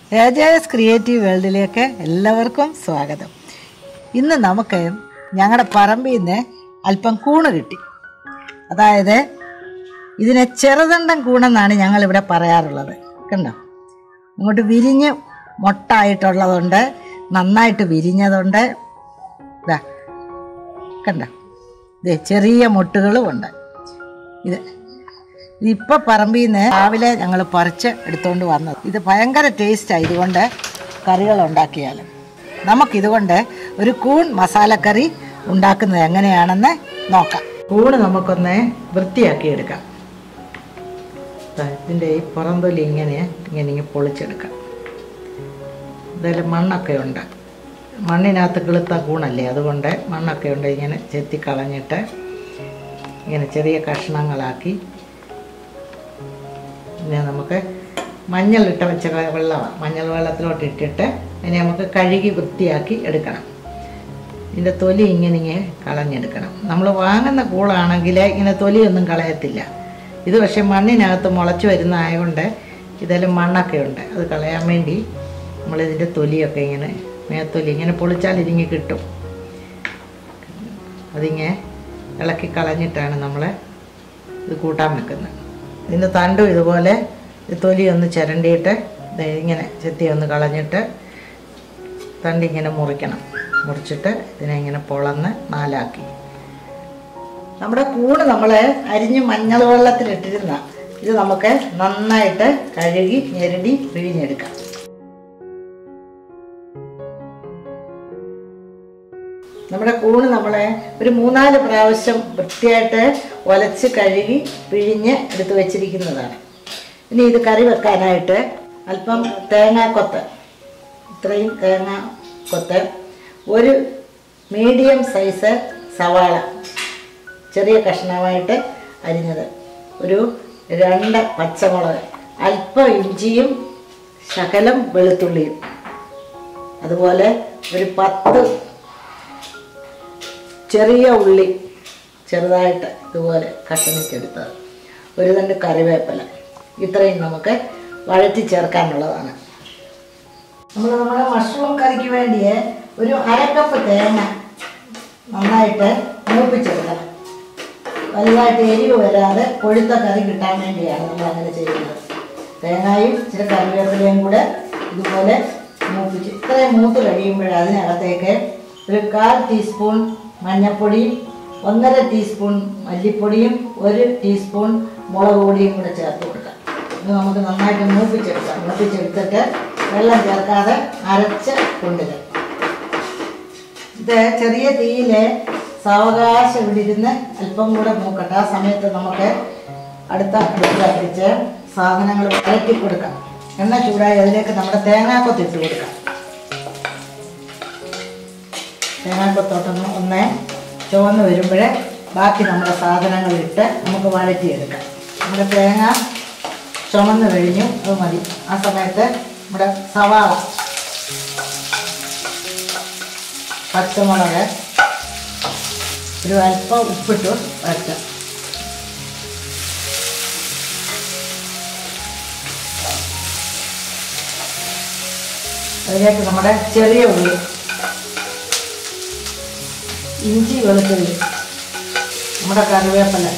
Rajas creative വേൾഡിലേക്ക് എല്ലാവർക്കും സ്വാഗതം ഇന്ന് നമുക്ക് ഞങ്ങളുടെ പറമ്പിൽ നിന്ന് അല്പം കൂണ് കിട്ടി അതായത് ഇതിനെ ചെറുതണ്ടൻ കൂണെന്നാണ് ഞങ്ങൾ ഇവിടെ പറയാറുള്ളത് കണ്ടോ ഇങ്ങോട്ട് വിരിഞ്ഞ് മൊട്ടായിട്ടുള്ളതുണ്ട് നന്നായിട്ട് വിരിഞ്ഞതുണ്ട് ഇതാ കണ്ടോ ഇത് ചെറിയ മൊട്ടുകളും ഉണ്ട് ഇത് ഇതിപ്പോൾ പറമ്പിൽ നിന്ന് രാവിലെ ഞങ്ങൾ പറിച്ച് എടുത്തുകൊണ്ട് വന്നത് ഇത് ഭയങ്കര ടേസ്റ്റാണ് ഇതുകൊണ്ട് കറികൾ ഉണ്ടാക്കിയാൽ നമുക്കിതുകൊണ്ട് ഒരു കൂൺ മസാലക്കറി ഉണ്ടാക്കുന്നത് എങ്ങനെയാണെന്ന് നോക്കാം കൂണ് നമുക്കൊന്ന് വൃത്തിയാക്കി എടുക്കാം ദാ ഇതിൻ്റെ ഈ പുറംതൊലി ഇങ്ങനെ ഇങ്ങനെ ഇങ്ങനെ പൊളിച്ചെടുക്കാം ഇതിൽ മണ്ണൊക്കെ ഉണ്ട് മണ്ണിനകത്ത് കിളുത്ത കൂണല്ലേ അതുകൊണ്ട് മണ്ണൊക്കെ ഉണ്ട് ഇങ്ങനെ ചെത്തി കളഞ്ഞിട്ട് ഇങ്ങനെ ചെറിയ കഷ്ണങ്ങളാക്കി പിന്നെ നമുക്ക് മഞ്ഞൾ ഇട്ട വെച്ച ക- വെള്ളമാണ് മഞ്ഞൾ വെള്ളത്തിലോട്ട് ഇട്ടിട്ട് അതിനെ നമുക്ക് കഴുകി വൃത്തിയാക്കി എടുക്കണം ഇതിൻ്റെ തൊലി ഇങ്ങനെ ഇങ്ങനെ കളഞ്ഞെടുക്കണം നമ്മൾ വാങ്ങുന്ന കൂളാണെങ്കിൽ ഇങ്ങനെ തൊലിയൊന്നും കളയത്തില്ല ഇത് പക്ഷേ മണ്ണിനകത്ത് മുളച്ച് വരുന്ന ആയതുകൊണ്ട് ഇതെല്ലാം മണ്ണൊക്കെ ഉണ്ട് അത് കളയാൻ വേണ്ടി നമ്മളിതിൻ്റെ തൊലിയൊക്കെ ഇങ്ങനെ മേത്തൊലി ഇങ്ങനെ പൊളിച്ചാൽ ഇതിങ്ങി കിട്ടും അതിങ്ങനെ ഇളക്കി കളഞ്ഞിട്ടാണ് നമ്മൾ ഇത് കൂട്ടാൻ വെക്കുന്നത് ഇതിൻ്റെ തണ്ടും ഇതുപോലെ ഈ തൊലി ഒന്ന് ചിരണ്ടിയിട്ട് ദേ ഇങ്ങനെ ചെത്തി ഒന്ന് കളഞ്ഞിട്ട് തണ്ട് ഇങ്ങനെ മുറിക്കണം മുറിച്ചിട്ട് ഇതിനെ ഇങ്ങനെ പൊളന്ന് നാലാക്കി നമ്മുടെ കൂണ് നമ്മൾ അരിഞ്ഞ് മഞ്ഞൾ വെള്ളത്തിലിട്ടിരുന്ന ഇത് നമുക്ക് നന്നായിട്ട് കഴുകി ഞെരടി പിഴിഞ്ഞെടുക്കാം നമ്മുടെ കൂണ് നമ്മൾ ഒരു മൂന്നാല് പ്രാവശ്യം വൃത്തിയായിട്ട് ഒലച്ച് കഴുകി പിഴിഞ്ഞ് എടുത്ത് വെച്ചിരിക്കുന്നതാണ് ഇനി ഇത് കറി വെക്കാനായിട്ട് അല്പം തേങ്ങാക്കൊത്ത് ഇത്രയും തേങ്ങ കൊത്ത് ഒരു മീഡിയം സൈസ് സവാള ചെറിയ കഷ്ണമായിട്ട് അരിഞ്ഞത് ഒരു രണ്ട് പച്ചമുളക് അല്പം ഇഞ്ചിയും ശകലം വെളുത്തുള്ളിയും അതുപോലെ ഒരു പത്ത് ചെറിയ ഉള്ളി ചെറുതായിട്ട് ഇതുപോലെ കഷണിച്ചെടുത്തത് ഒരു തണ്ട് കറിവേപ്പില ഇത്രയും നമുക്ക് വഴറ്റി ചേർക്കാനുള്ളതാണ് നമ്മൾ നമ്മുടെ മഷ്റൂം കറിക്ക് വേണ്ടിയേ ഒരു അരക്കപ്പ് തേങ്ങ നന്നായിട്ട് മൂപ്പിച്ചെടുക്കണം വലുതായിട്ട് എരിവ് വരാതെ കൊഴുത്ത കറി കിട്ടാൻ വേണ്ടിയാണ് നമ്മൾ അങ്ങനെ ചെയ്യുന്നത് തേങ്ങയും ഇച്ചിരി കറിവേപ്പിലയും കൂടെ ഇതുപോലെ മൂപ്പിച്ച് ഇത്രയും മൂത്ത് കഴിയുമ്പോൾ അതിനകത്തേക്ക് ഒരു കാൽ ടീസ്പൂൺ മഞ്ഞൾപ്പൊടിയും ഒന്നര ടീസ്പൂൺ മല്ലിപ്പൊടിയും ഒരു ടീസ്പൂൺ മുളക് പൊടിയും കൂടെ ചേർത്ത് കൊടുക്കാം ഇത് നമുക്ക് നന്നായിട്ട് മൂപ്പിച്ചെടുക്കാം മൂപ്പിച്ചെടുത്തിട്ട് വെള്ളം ചേർക്കാതെ അരച്ച് കൊണ്ടുവരാം ഇത് ചെറിയ തീയിൽ സാവകാശം ഇവിടെ ഇരുന്ന് അല്പം കൂടെ മൂക്കട്ടെ ആ സമയത്ത് നമുക്ക് അടുത്ത അടുപ്പ് കത്തിച്ച് സാധനങ്ങൾ വഴറ്റി കൊടുക്കാം എണ്ണ ചൂടായി അതിലേക്ക് നമ്മുടെ തേങ്ങാക്കൊത്ത് ഇട്ട് കൊടുക്കാം തേങ്ങാക്കൊത്തോട്ടൊന്ന് ഒന്ന് ചുവന്ന് വരുമ്പോൾ ബാക്കി നമ്മുടെ സാധനങ്ങളിട്ട് നമുക്ക് വഴറ്റിയെടുക്കാം നമ്മുടെ തേങ്ങ ചുമന്ന് കഴിഞ്ഞു അത് മതി ആ സമയത്ത് നമ്മുടെ സവാള പച്ചമുളക് ഒരു അല്പം ഉപ്പിട്ട് വരട്ടാം അതിലേക്ക് നമ്മുടെ ചെറിയ ഉള്ളി ഇഞ്ചി വെളുത്തുള്ളി നമ്മുടെ കറിവേപ്പില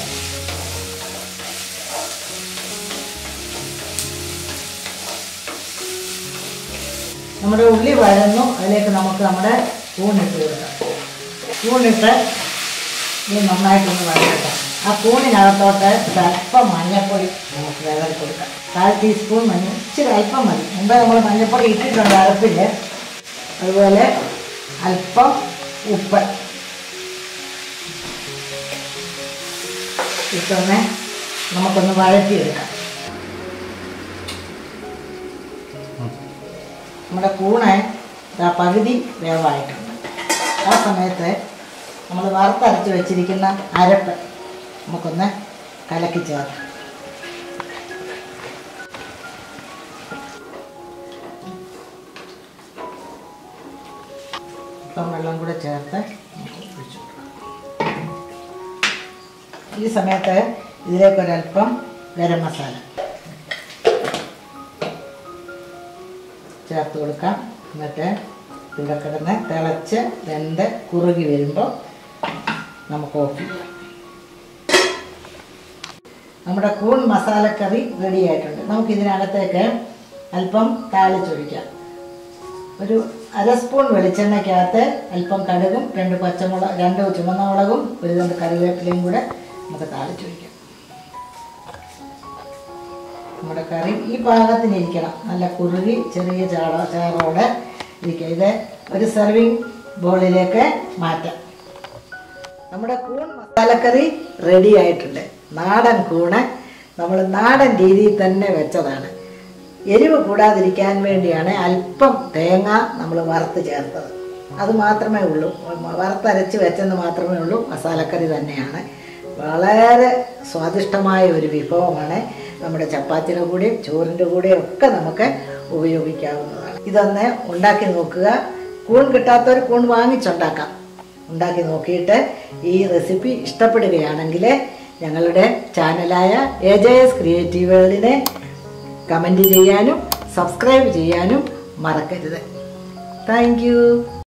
നമ്മുടെ ഉള്ളി വഴന്നു അതിലേക്ക് നമുക്ക് നമ്മുടെ കൂണിട്ട് കൊടുക്കാം കൂണിട്ട് ഇത് നന്നായിട്ടൊന്ന് വഴക്കട്ടെ ആ കൂണിനകത്തോട്ട് ഒരു അല്പം മഞ്ഞൾപ്പൊടി നമുക്ക് വിളറി കൊടുക്കാം കാൽ ടീസ്പൂൺ മഞ്ഞൾ ഇച്ചിരി അല്പം മതി മുമ്പേ നമ്മൾ മഞ്ഞൾപ്പൊടി ഇട്ടിട്ടുണ്ട് അരപ്പിൽ അതുപോലെ അല്പം ഉപ്പ് ഇട്ടൊന്ന് നമുക്കൊന്ന് വഴറ്റിയെടുക്കാം നമ്മുടെ കൂണ് ദാ പകുതി വേവായിട്ടുണ്ട് ആ സമയത്ത് നമ്മൾ വറുത്തരച്ച് വെച്ചിരിക്കുന്ന അരപ്പ് നമുക്കൊന്ന് കലക്കി ചേർക്കാം ഇപ്പം വെള്ളം കൂടെ ചേർത്ത് നമുക്ക് ഒഴിച്ച് കൊടുക്കാം. ഈ സമയത്ത് ഇതിലേക്കൊരല്പം ഗരം മസാല ചേർത്ത് കൊടുക്കാം എന്നിട്ട് ഇവിടെ കിടന്ന് തിളച്ച് വെന്ത് കുറുകി വരുമ്പോൾ നമുക്ക് ഓഫ് ചെയ്യാം നമ്മുടെ കൂൺ മസാലക്കറി റെഡി ആയിട്ടുണ്ട് നമുക്ക് ഇതിനകത്തേക്ക് അല്പം താളിച്ചൊഴിക്കാം ഒരു അര സ്പൂൺ വെളിച്ചെണ്ണയ്ക്കകത്ത് അല്പം കടുകും രണ്ട് പച്ചമുളക് രണ്ട് ചുമന്ന മുളകും ഒരു രണ്ട് കറിവേപ്പിലയും കൂടെ നമുക്ക് താളിച്ചൊഴിക്കാം നമ്മുടെ കറി ഈ പാകത്തിനിരിക്കണം നല്ല കുറുകി ചെറിയ ചാട ചാറോടെ ഇരിക്കുക ഇത് ഒരു സെർവിങ് ബോളിലേക്ക് മാറ്റാം നമ്മുടെ കൂൺ മസാലക്കറി റെഡി ആയിട്ടുണ്ട് നാടൻ കൂണ് നമ്മൾ നാടൻ രീതിയിൽ തന്നെ വെച്ചതാണ് എരിവ് കൂടാതിരിക്കാൻ വേണ്ടിയാണ് അല്പം തേങ്ങ നമ്മൾ വറുത്ത് ചേർത്തത് അത് മാത്രമേ ഉള്ളൂ വറുത്തരച്ച് വെച്ചെന്ന് മാത്രമേ ഉള്ളൂ മസാലക്കറി തന്നെയാണ് വളരെ സ്വാദിഷ്ടമായ ഒരു വിഭവമാണ് നമ്മുടെ ചപ്പാത്തിയുടെ കൂടെയും ചോറിൻ്റെ കൂടെയും ഒക്കെ നമുക്ക് ഉപയോഗിക്കാവുന്നതാണ് ഇതൊന്ന് ഉണ്ടാക്കി നോക്കുക കൂൺ കിട്ടാത്തവർ കൂൺ വാങ്ങിച്ചുണ്ടാക്കാം ഉണ്ടാക്കി നോക്കിയിട്ട് ഈ റെസിപ്പി ഇഷ്ടപ്പെടുകയാണെങ്കിൽ ഞങ്ങളുടെ ചാനലായ എ ജെ എസ് ക്രിയേറ്റീവ് വേൾഡിനെ കമൻറ്റ് ചെയ്യാനും സബ്സ്ക്രൈബ് ചെയ്യാനും മറക്കരുത് താങ്ക് യു